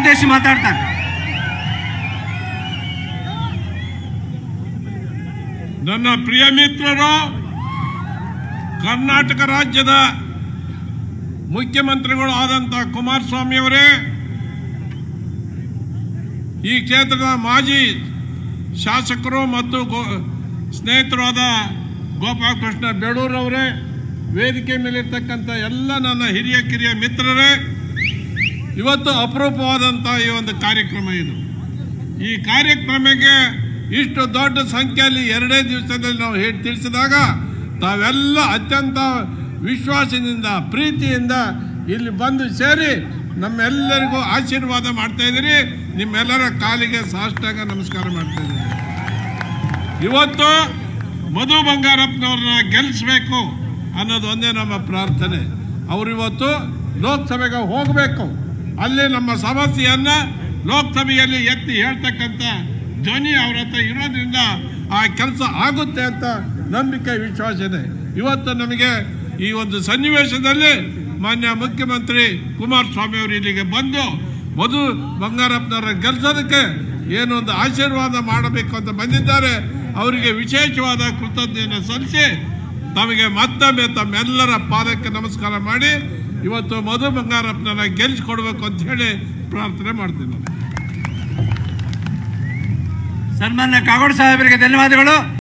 ಉದ್ದೇಶಿಸಿ ಮಾತಾಡ್ತಾರೆ ನನ್ನ ಪ್ರಿಯ ಮಿತ್ರರು ಕರ್ನಾಟಕ ರಾಜ್ಯದ ಮುಖ್ಯಮಂತ್ರಿಗಳು ಆದಂಥ ಕುಮಾರಸ್ವಾಮಿ ಅವರೇ ಈ ಕ್ಷೇತ್ರದ ಮಾಜಿ ಶಾಸಕರು ಮತ್ತು ಗೋ- ಸ್ನೇಹಿತರಾದ ಗೋಪಾಲಕೃಷ್ಣ ಬೇಡೂರವರೇ ವೇದಿಕೆ ಮೇಲಿರ್ತಕ್ಕಂಥ ಎಲ್ಲ ನನ್ನ ಹಿರಿಯ ಕಿರಿಯ ಮಿತ್ರರೇ ಇವತ್ತು ಅಪರೂಪವಾದಂಥ ಈ ಒಂದು ಕಾರ್ಯಕ್ರಮ ಇದು ಈ ಕಾರ್ಯಕ್ರಮಕ್ಕೆ ಇಷ್ಟು ದೊಡ್ಡ ಸಂಖ್ಯೆಯಲ್ಲಿ ಎರಡೇ ದಿವಸದಲ್ಲಿ ನಾವು ಹೇಳಿ ತಿಳಿಸಿದಾಗ ತಾವೆಲ್ಲ ಅತ್ಯಂತ ವಿಶ್ವಾಸದಿಂದ ಪ್ರೀತಿಯಿಂದ ಇಲ್ಲಿ ಬಂದು ಸೇರಿ ನಮ್ಮೆಲ್ಲರಿಗೂ ಆಶೀರ್ವಾದ ಮಾಡ್ತಾ ಇದ್ದೀರಿ ನಿಮ್ಮೆಲ್ಲರ ಕಾಲಿಗೆ ಸಾಷ್ಟಾಂಗ ನಮಸ್ಕಾರ ಮಾಡ್ತಾ ಇದ್ದೀರಿ ಇವತ್ತು ಮಧು ಬಂಗಾರಪ್ಪನವ್ರನ್ನ ಗೆಲ್ಲಿಸ್ಬೇಕು ಅನ್ನೋದು ಒಂದೇ ನಮ್ಮ ಪ್ರಾರ್ಥನೆ ಅವರು ಇವತ್ತು ಲೋಕಸಭೆಗೆ ಹೋಗಬೇಕು ಅಲ್ಲಿ ನಮ್ಮ ಸಮಸ್ಯೆಯನ್ನ ಲೋಕಸಭೆಯಲ್ಲಿ ಎತ್ತಿ ಹೇಳ್ತಕ್ಕಂಥ ಧ್ವನಿ ಅವ್ರ ಹತ್ರ ಇರೋದ್ರಿಂದ ಆ ಕೆಲಸ ಆಗುತ್ತೆ ಅಂತ ನಂಬಿಕೆ ವಿಶ್ವಾಸ ಇದೆ ಇವತ್ತು ನಮಗೆ ಈ ಒಂದು ಸನ್ನಿವೇಶದಲ್ಲಿ ಮಾನ್ಯ ಮುಖ್ಯಮಂತ್ರಿ ಕುಮಾರಸ್ವಾಮಿ ಅವರು ಇಲ್ಲಿಗೆ ಬಂದು ಮಧು ಬಂಗಾರಪ್ಪನವರ ಗೆಲ್ಸೋದಕ್ಕೆ ಏನೊಂದು ಆಶೀರ್ವಾದ ಮಾಡಬೇಕು ಅಂತ ಬಂದಿದ್ದಾರೆ ಅವರಿಗೆ ವಿಶೇಷವಾದ ಕೃತಜ್ಞತೆಯನ್ನು ಸಲ್ಲಿಸಿ ತಮಗೆ ಮತ್ತೊಮ್ಮೆ ತಮ್ಮೆಲ್ಲರ ಪಾದಕ್ಕೆ ನಮಸ್ಕಾರ ಮಾಡಿ ಇವತ್ತು ಮಧು ಬಂಗಾರಪ್ಪನನ್ನ ಗೆಲ್ಲಿಸ್ಕೊಡ್ಬೇಕು ಅಂತ ಹೇಳಿ ಪ್ರಾರ್ಥನೆ ಮಾಡ್ತೀನಿ ಸನ್ಮಾನ್ಯ ಕಾಗೋಡು ಸಾಹೇಬರಿಗೆ ಧನ್ಯವಾದಗಳು